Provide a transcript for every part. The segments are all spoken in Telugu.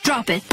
Drop it.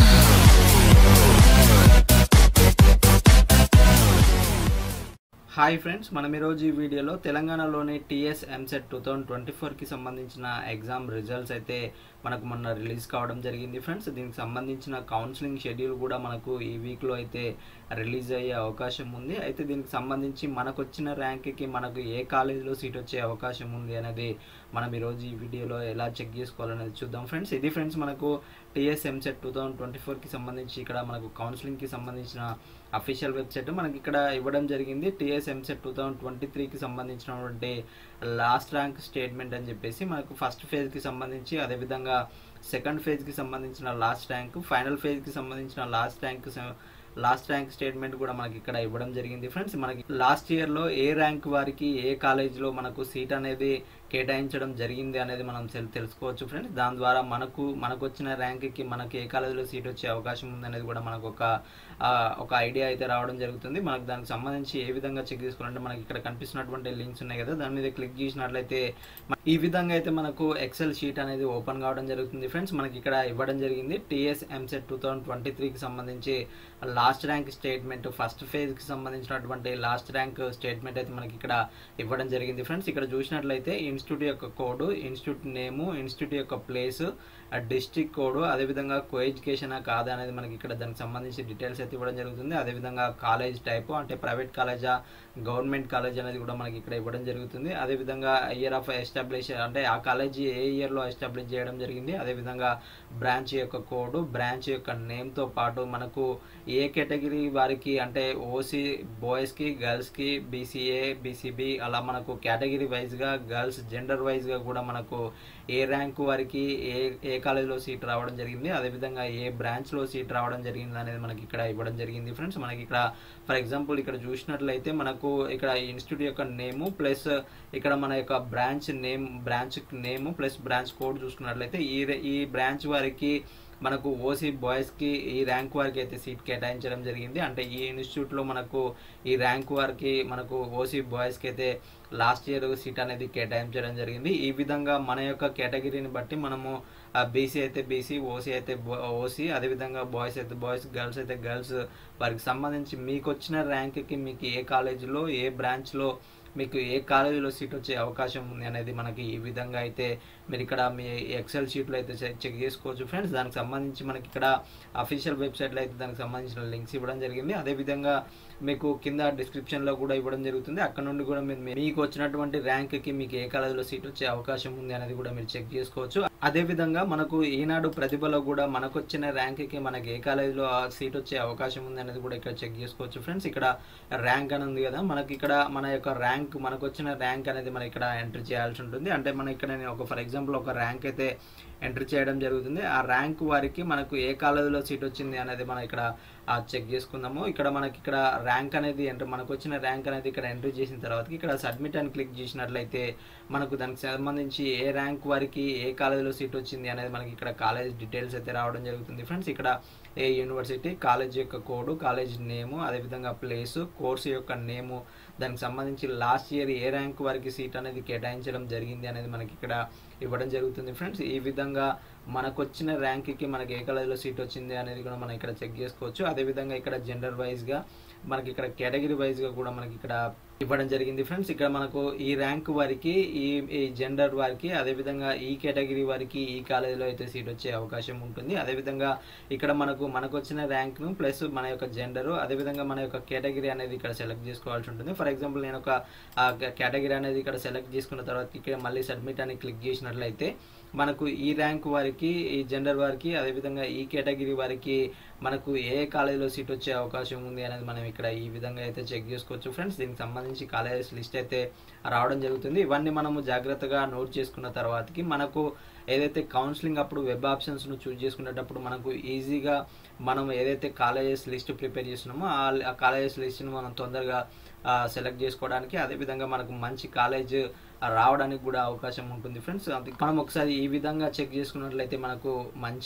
హాయ్ ఫ్రెండ్స్ మనం ఈరోజు ఈ వీడియోలో తెలంగాణలోని TS EAMCET two thousand twenty ఫోర్కి సంబంధించిన ఎగ్జామ్ రిజల్ట్స్ అయితే మనకు మొన్న రిలీజ్ కావడం జరిగింది ఫ్రెండ్స్ దీనికి సంబంధించిన కౌన్సిలింగ్ షెడ్యూల్ కూడా మనకు ఈ వీక్లో అయితే రిలీజ్ అయ్యే అవకాశం ఉంది అయితే దీనికి సంబంధించి మనకు వచ్చిన ర్యాంక్కి మనకు ఏ కాలేజీలో సీట్ వచ్చే అవకాశం ఉంది అనేది మనం ఈరోజు ఈ వీడియోలో ఎలా చెక్ చేసుకోవాలనేది చూద్దాం ఫ్రెండ్స్ ఇది ఫ్రెండ్స్ మనకు TS EAMCET two thousand twenty ఫోర్కి సంబంధించి ఇక్కడ మనకు కౌన్సిలింగ్కి సంబంధించిన అఫీషియల్ వెబ్సైట్ మనకి ఇక్కడ ఇవ్వడం జరిగింది TS EAMCET two thousand twenty త్రీకి సంబంధించినటువంటి లాస్ట్ ర్యాంక్ స్టేట్మెంట్ అని చెప్పేసి మనకు ఫస్ట్ ఫేజ్కి సంబంధించి అదేవిధంగా సెకండ్ ఫేజ్కి సంబంధించిన లాస్ట్ ర్యాంక్ ఫైనల్ ఫేజ్కి సంబంధించిన last rank last rank statement కూడా మనకి ఇక్కడ ఇవ్వడం జరిగింది ఫ్రెండ్స్ మనకి లాస్ట్ ఇయర్లో ఏ ర్యాంక్ వారికి ఏ కాలేజ్లో మనకు సీట్ అనేది కేటాయించడం జరిగింది అనేది మనం తెల్- తెలుసుకోవచ్చు ఫ్రెండ్స్ దాని ద్వారా మనకు మనకు వచ్చిన ర్యాంక్కి మనకి ఏ కాలేజీలో సీట్ వచ్చే అవకాశం ఉంది అనేది కూడా మనకు ఒక ఆ, ఒక ఐడియా అయితే రావడం జరుగుతుంది మనకు దానికి సంబంధించి ఏ విధంగా చెక్ చేసుకోవాలంటే మనకి ఇక్కడ కనిపిస్తున్నటువంటి లింక్స్ ఉన్నాయి కదా దాని మీద క్లిక్ చేసినట్లయితే మ- ఈ విధంగా అయితే మనకు ఎక్సెల్ షీట్ అనేది ఓపెన్ కావడం జరుగుతుంది ఫ్రెండ్స్ మనకి ఇక్కడ ఇవ్వడం జరిగింది TS EAMCET two thousand twenty త్రీకి సంబంధించి లాస్ట్ ర్యాంక్ స్టేట్మెంట్ ఫస్ట్ ఫేజ్కి సంబంధించినటువంటి లాస్ట్ ర్యాంక్ స్టేట్మెంట్ అయితే మనకి ఇక్కడ ఇవ్వడం జరిగింది ఫ్రెండ్స్ ఇక్కడ చూసినట్లయితే ఇన్స్టిట్యూట్ యొక్క కోడ్ ఇన్స్టిట్యూట్ నేము ఇన్స్టిట్యూట్ యొక్క ప్లేస్ డిస్ట్రిక్ట్ కోడ్ అదేవిధంగా కో ఎడ్యుకేషన్ కాదా అనేది మనకి ఇక్కడ దానికి సంబంధించి డీటెయిల్స్ అయితే ఇవ్వడం జరుగుతుంది అదేవిధంగా కాలేజ్ టైపు అంటే ప్రైవేట్ కాలేజా గవర్నమెంట్ కాలేజ్ అనేది కూడా మనకి ఇక్కడ ఇవ్వడం జరుగుతుంది అదేవిధంగా ఇయర్ ఆఫ్ ఎస్టాబ్లిష్ అంటే ఆ కాలేజీ ఏ ఇయర్లో ఎస్టాబ్లిష్ చేయడం జరిగింది అదేవిధంగా బ్రాంచ్ యొక్క కోడ్ బ్రాంచ్ యొక్క నేమ్తో పాటు మనకు ఏ కేటగిరీ వారికి అంటే ఓసీ బాయ్స్కి గర్ల్స్కి బీసీఏ బీసీబీ అలా మనకు కేటగిరీ వైజ్గా గర్ల్స్ జెండర్ వైజ్గా కూడా మనకు ఏ ర్యాంక్ వారికి ఏ ఏ కాలేజీలో సీట్ రావడం జరిగింది అదేవిధంగా ఏ బ్రాంచ్లో సీట్ రావడం జరిగింది అనేది మనకి ఇక్కడ ఇవ్వడం జరిగింది ఫ్రెండ్స్ మనకి ఇక్కడ ఫర్ ఎగ్జాంపుల్ ఇక్కడ చూసినట్లయితే మనకు ఇక్కడ ఇన్స్టిట్యూట్ యొక్క నేము ప్లస్ ఇక్కడ మన యొక్క branch name branch name plus branch code చూసుకున్నట్లయితే ఈ రే- ఈ బ్రాంచ్ వారికి మనకు ఓసీ బాయ్స్కి ఈ ర్యాంక్ వారికి అయితే సీట్ కేటాయించడం జరిగింది అంటే ఈ ఇన్స్టిట్యూట్లో మనకు ఈ ర్యాంక్ వారికి మనకు ఓసీ బాయ్స్కి అయితే లాస్ట్ ఇయర్ సీట్ అనేది కేటాయించడం జరిగింది ఈ విధంగా మన యొక్క కేటగిరీని బట్టి మనము బీసీ అయితే బీసీ ఓసీ అయితే ఓసీ అదేవిధంగా బాయ్స్ అయితే బాయ్స్ గర్ల్స్ అయితే గర్ల్స్ వారికి సంబంధించి మీకు వచ్చిన ర్యాంక్కి మీకు ఏ కాలేజీలో ఏ బ్రాంచ్లో మీకు ఏ కాలేజీలో సీట్ వచ్చే అవకాశం ఉంది అనేది మనకి ఈ విధంగా అయితే మీరు ఇక్కడ మీ ఎక్సెల్ షీట్లో అయితే చెక్ చెక్ చేసుకోవచ్చు ఫ్రెండ్స్ దానికి సంబంధించి మనకి ఇక్కడ అఫీషియల్ వెబ్సైట్లో అయితే దానికి సంబంధించిన లింక్స్ ఇవ్వడం జరిగింది అదేవిధంగా మీకు కింద డిస్క్రిప్షన్లో కూడా ఇవ్వడం జరుగుతుంది అక్కడ నుండి కూడా మీరు మీకు వచ్చినటువంటి ర్యాంక్కి మీకు ఏ కాలేజీలో సీట్ వచ్చే అవకాశం ఉంది అనేది కూడా మీరు చెక్ చేసుకోవచ్చు అదేవిధంగా మనకు ఈనాడు ప్రతిభలో కూడా మనకు వచ్చిన ర్యాంక్కి మనకి ఏ కాలేజీలో ఆ సీట్ వచ్చే అవకాశం ఉంది అనేది కూడా ఇక్కడ చెక్ చేసుకోవచ్చు ఫ్రెండ్స్ ఇక్కడ ర్యాంక్ అని ఉంది కదా మనకి ఇక్కడ మన యొక్క ర్యాంక్ మనకు వచ్చిన ర్యాంక్ అనేది మనం ఇక్కడ ఎంటర్ చేయాల్సి ఉంటుంది అంటే మనం ఇక్కడ నేను ఒక ఫర్ ఎగ్జాంపుల్ ఒక ర్యాంక్ అయితే ఎంటర్ చేయడం జరుగుతుంది ఆ ర్యాంక్ వారికి మనకు ఏ కాలేజీలో సీట్ వచ్చింది అనేది మనం ఇక్కడ చెక్ చేసుకుందాము ఇక్కడ మనకి ఇక్కడ ర్యాంక్ అనేది ఎంటర్ మనకు వచ్చిన ర్యాంక్ అనేది ఇక్కడ ఎంట్రీ చేసిన తర్వాత ఇక్కడ సబ్మిట్ అని క్లిక్ చేసినట్లయితే మనకు దానికి సంబంధించి ఏ ర్యాంక్ వారికి ఏ కాలేజీలో సీట్ వచ్చింది అనేది మనకి ఇక్కడ కాలేజ్ డీటెయిల్స్ అయితే రావడం జరుగుతుంది ఫ్రెండ్స్ ఇక్కడ ఏ యూనివర్సిటీ కాలేజ్ యొక్క కోడ్ కాలేజ్ నేము అదేవిధంగా ప్లేసు కోర్సు యొక్క నేము దానికి సంబంధించి లాస్ట్ ఇయర్ ఏ ర్యాంక్ వారికి సీట్ అనేది కేటాయించడం జరిగింది అనేది మనకి ఇక్కడ ఇవ్వడం జరుగుతుంది ఫ్రెండ్స్ ఈ విధంగా మనకు వచ్చిన ర్యాంక్కి మనకి ఏ కాలేజీలో సీట్ వచ్చింది అనేది కూడా మనం ఇక్కడ చెక్ చేసుకోవచ్చు అదేవిధంగా ఇక్కడ జెండర్ వైజ్గా మనకి ఇక్కడ కేటగిరీ వైజ్గా కూడా మనకి ఇక్కడ ఇవ్వడం జరిగింది ఫ్రెండ్స్ ఇక్కడ మనకు ఈ ర్యాంక్ వారికి ఈ ఈ జెండర్ వారికి అదేవిధంగా ఈ కేటగిరీ వారికి ఈ కాలేజీలో అయితే సీట్ వచ్చే అవకాశం ఉంటుంది అదేవిధంగా ఇక్కడ మనకు మనకు వచ్చిన ర్యాంక్ను ప్లస్ మన యొక్క జెండరు అదేవిధంగా మన యొక్క కేటగిరీ అనేది ఇక్కడ సెలెక్ట్ చేసుకోవాల్సి ఉంటుంది ఫర్ ఎగ్జాంపుల్ నేను ఒక కేటగిరీ అనేది ఇక్కడ సెలెక్ట్ చేసుకున్న తర్వాత ఇక్కడ మళ్ళీ సబ్మిట్ అని క్లిక్ చేసినట్లయితే మనకు ఈ ర్యాంక్ వారికి ఈ జెండర్ వారికి అదేవిధంగా ఈ కేటగిరీ వారికి మనకు ఏ కాలేజీలో సీట్ వచ్చే అవకాశం ఉంది అనేది మనం ఇక్కడ ఈ విధంగా అయితే చెక్ చేసుకోవచ్చు ఫ్రెండ్స్ దీనికి సంబంధించి కాలేజెస్ లిస్ట్ అయితే రావడం జరుగుతుంది ఇవన్నీ మనము జాగ్రత్తగా నోట్ చేసుకున్న తర్వాతకి మనకు ఏదైతే కౌన్సిలింగ్ అప్పుడు వెబ్ ఆప్షన్స్ను చూస్ చేసుకునేటప్పుడు మనకు ఈజీగా మనం ఏదైతే కాలేజెస్ లిస్ట్ ప్రిపేర్ చేస్తున్నామో ఆ కాలేజెస్ లిస్ట్ని మనం తొందరగా సెలెక్ట్ చేసుకోవడానికి అదేవిధంగా మనకు మంచి కాలేజ్ రావడానికి కూడా అవకాశం ఉంటుంది ఫ్రెండ్స్ మనం ఒకసారి ఈ విధంగా చెక్ చేసుకున్నట్లయితే మనకు మంచి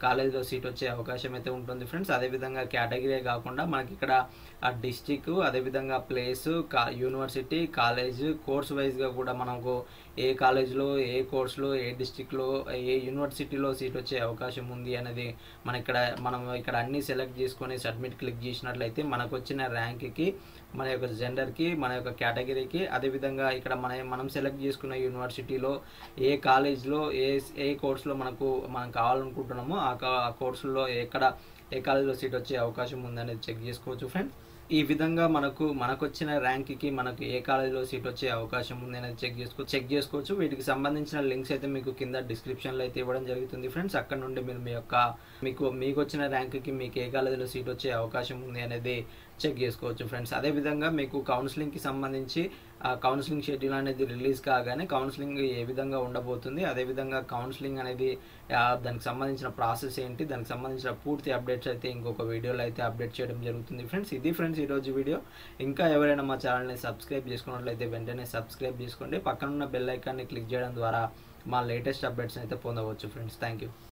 కాలేజీలో సీట్ వచ్చే అవకాశం అయితే ఉంటుంది ఫ్రెండ్స్ అదేవిధంగా కేటగిరీ కాకుండా మనకి ఇక్కడ ఆ డిస్టిక్ అదేవిధంగా ప్లేస్ కా యూనివర్సిటీ కాలేజ్ కోర్స్ వైజ్గా కూడా మనకు ఏ కాలేజ్లో ఏ కోర్సులో ఏ డిస్టిక్లో ఏ యూనివర్సిటీలో సీట్ వచ్చే అవకాశం ఉంది అనేది మన ఇక్కడ మనం ఇక్కడ అన్ని సెలెక్ట్ చేసుకొని సబ్మిట్ క్లిక్ చేసినట్లయితే మనకు వచ్చిన ర్యాంక్కి మన యొక్క జెండర్కి మన యొక్క కేటగిరీకి అదేవిధంగా ఇక్కడ మన మనం సెలెక్ట్ చేసుకున్న యూనివర్సిటీలో ఏ కాలేజ్లో ఏ ఏ కోర్సులో మనకు మనం కావాలనుకుంటున్నామో ఆ కా- ఆ కోర్సుల్లో ఎక్కడ ఏ కాలేజ్లో సీట్ వచ్చే అవకాశం ఉందనేది చెక్ చేసుకోవచ్చు ఫ్రెండ్స్ ఈ విధంగా మనకు మనకు వచ్చిన ర్యాంక్కి మనకు ఏ కాలేజీలో సీట్ వచ్చే అవకాశం ఉంది అనేది చెక్ చేసుకో చెక్ చేసుకోవచ్చు వీటికి సంబంధించిన లింక్స్ అయితే మీకు కింద డిస్క్రిప్షన్లో అయితే ఇవ్వడం జరుగుతుంది ఫ్రెండ్స్ అక్కడ నుండి మీరు మీ యొక్క మీకు మీకు వచ్చిన ర్యాంక్కి మీకు ఏ కాలేజీలో సీట్ వచ్చే అవకాశం ఉంది అనేది చెక్ చేసుకోవచ్చు ఫ్రెండ్స్ అదేవిధంగా మీకు కౌన్సిలింగ్కి సంబంధించి ఆ కౌన్సిలింగ్ షెడ్యూల్ అనేది రిలీజ్ కాగానే కౌన్సిలింగ్ ఏ విధంగా ఉండబోతుంది అదేవిధంగా కౌన్సిలింగ్ అనేది ఆ, దానికి సంబంధించిన ప్రాసెస్ ఏంటి దానికి సంబంధించిన పూర్తి అప్డేట్స్ అయితే ఇంకొక వీడియోలో అయితే అప్డేట్ చేయడం జరుగుతుంది ఫ్రెండ్స్ ఇది ఫ్రెండ్స్ ఈరోజు వీడియో ఇంకా ఎవరైనా మా ఛానల్ని సబ్స్క్రైబ్ చేసుకున్నట్లయితే వెంటనే సబ్స్క్రైబ్ చేసుకోండి పక్కనున్న బెల్ ఐకాన్ని క్లిక్ చేయడం ద్వారా మా లేటెస్ట్ అప్డేట్స్ అయితే పొందవచ్చు ఫ్రెండ్స్ థ్యాంక్ యూ